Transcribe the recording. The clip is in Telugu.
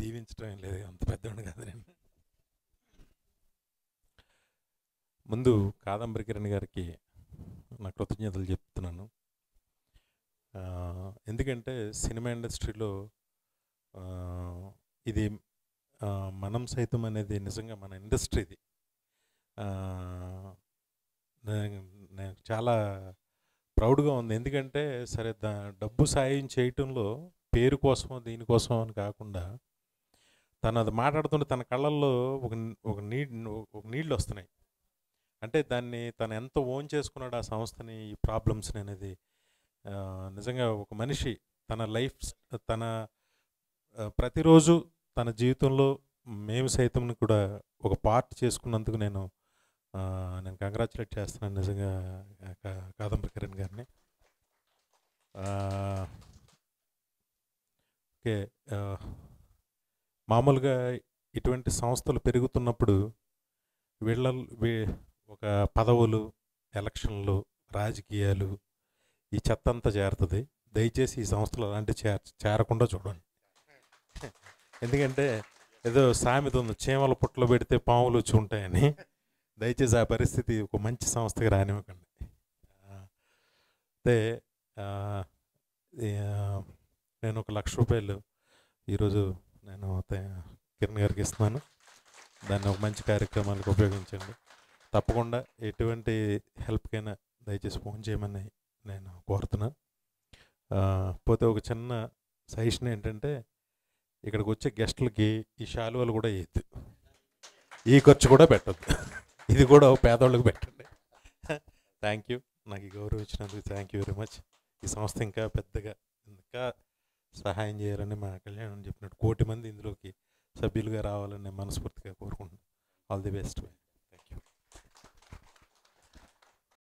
దీవించడం ఏం లేదు అంత పెద్దవాడిని కాదు నేను ముందు కాదంబరి కిరణ్ గారికి నా కృతజ్ఞతలు చెప్తున్నాను ఆ, ఎందుకంటే సినిమా ఇండస్ట్రీలో ఆ, ఇది ఆ, మనం సైతం అనేది నిజంగా మన ఇండస్ట్రీది ఆ, నే- నేను చాలా ప్రౌడ్గా ఉంది ఎందుకంటే సరే దా డబ్బు సాయం చేయటంలో పేరు కోసమో దీనికోసం అని కాకుండా తను అది మాట్లాడుతుంటే తన కళ్ళల్లో ఒక ఒక నీ ఒక నీళ్ళు వస్తున్నాయి అంటే దాన్ని తను ఎంత ఓన్ చేసుకున్నాడు ఆ సంస్థని ఈ ప్రాబ్లమ్స్ని అనేది ఆ, నిజంగా ఒక మనిషి తన లైఫ్ తన ఆ, ప్రతిరోజు తన జీవితంలో మేము సైతం కూడా ఒక పార్ట్ చేసుకున్నందుకు నేను ఆ, నేను కంగ్రాచులేట్ చేస్తున్నాను నిజంగా ఆ, కా- కాదంబరి కిరణ్ గారిని ఆ, ఓకే ఆ, మామూలుగా ఇటువంటి సంస్థలు పెరుగుతున్నప్పుడు వీళ్ళ వీ- ఒక పదవులు ఎలక్షన్లు రాజకీయాలు ఈ చెత్త అంతా చేరుతుంది దయచేసి ఈ సంస్థలు అలాంటి చేర చేరకుండా చూడండి ఎందుకంటే ఏదో సామెత ఉంది చీమల పుట్టలో పెడితే పాములు వచ్చి ఉంటాయని దయచేసి ఆ పరిస్థితి ఒక మంచి సంస్థకి రానివ్వకండి ఆ, అయితే ఆ, ఈ, ఆ, నేను ఒక లక్ష రూపాయలు ఈరోజు నేను తే- కిరణ్ గారికి ఇస్తున్నాను దాన్ని ఒక మంచి కార్యక్రమాలకు ఉపయోగించండి తప్పకుండా ఎటువంటి హెల్ప్కైనా దయచేసి ఫోన్ చేయమని నేను కోరుతున్నాను ఆ, పోతే ఒక చిన్న సజెషన్ ఏంటంటే ఇక్కడికి వచ్చే గెస్టులకి ఈ శాలువాలు కూడా వేయద్దు ఈ ఖర్చు కూడా పెట్టద్దు ఇది కూడా ఒక పేదవాళ్ళకి పెట్టండి థ్యాంక్ యూ నాకు ఈ గౌరవం ఇచ్చినందుకు థ్యాంక్ యూ వెరీ మచ్ ఈ సంస్థ ఇంకా పెద్దగా ఇంకా సహాయం చేయాలని మా కళ్యాణం చెప్పినట్టు కోటి మంది ఇందులోకి సభ్యులుగా రావాలని నేను మనస్ఫూర్తిగా కోరుకుంటున్నాను ఆల్ ది బెస్ట్